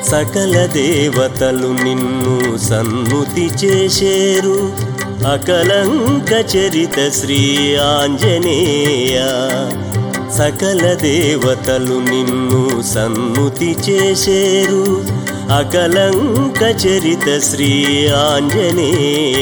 సకల దేవతలు నిన్ను సన్నుతి చేసేరు అకలంక చరిత శ్రీ ఆంజనేయ సకల దేవతలు నిన్ను సన్నుతి చేసేరు అకలంక చరిత శ్రీ ఆంజనేయ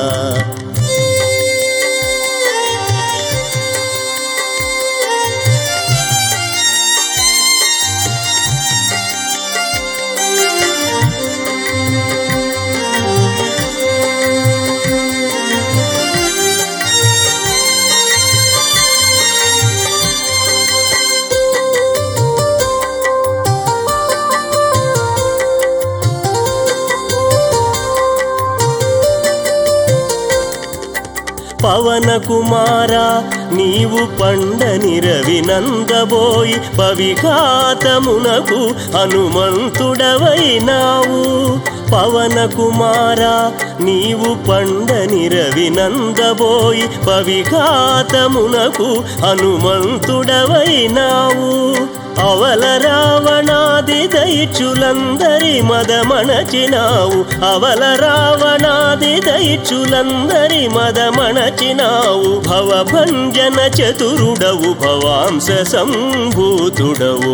పవన కుమార నీవు పండని రవినందబోయి పవిఘాతమునకు హనుమంతుడవైనావు పవన కుమార నీవు పండని రవినందబోయి పవిఘాతమునకు హనుమంతుడవైనావు అవల రావణాది దైత్యులందరి మదమణచినావు అవల రావణాది దైత్యులందరి మదమణచినావు భవభంజన చతురుడవు భవాంశ సంభూతుడవు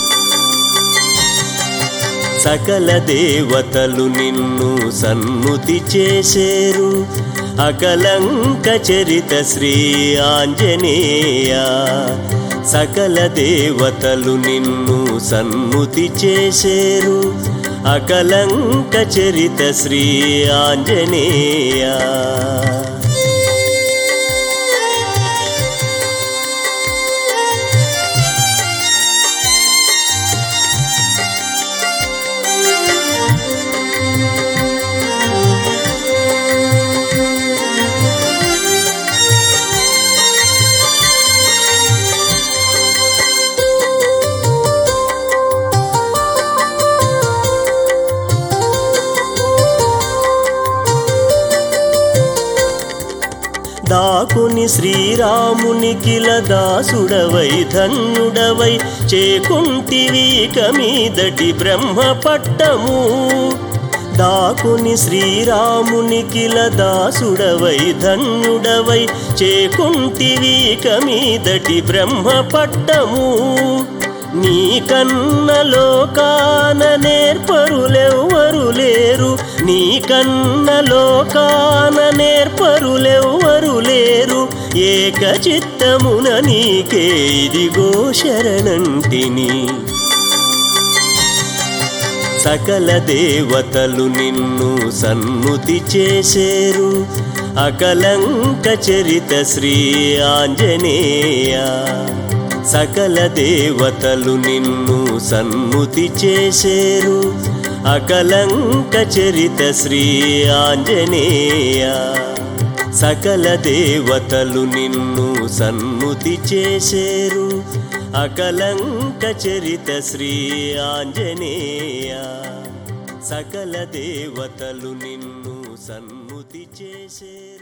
సకల దేవతలు నిన్ను సన్నుతి చేసేరు అకలంక చరిత శ్రీ ఆంజనేయ సకల దేవతలు నిన్ను సన్నుతి చేసేరు అకలంక చరిత శ్రీ ఆంజనేయ దాకుని శ్రీరామునికిల దాసుడవై ధన్యుడవై చేకుంటివి మీదటి బ్రహ్మ పట్టము దాకుని శ్రీరామునికిల దాసుడవై ధన్యుడవై చేకుంటివి మీదటి బ్రహ్మ పట్టము నీ కన్న లోకాన నేర్పరులెవ్వరు లేరు నీ కన్న లోకాన నేర్పరులెవ్వరు లేరు ఏక చిత్తమున నీకే ఇదిగో శరణంటిని సకల దేవతలు నిన్ను సన్నుతి చేసేరు అకలంక చరిత శ్రీ ఆంజనేయ సకల దేవతలు నిన్ను సన్నుతి చేసేరు అకలంక చరిత శ్రీ ఆంజనేయ సకల దేవతలు నిన్ను సన్నుతి చేసేరు అకలంక చరిత శ్రీ ఆంజనేయ సకల దేవతలు నిన్ను సన్నుతి చేసేరు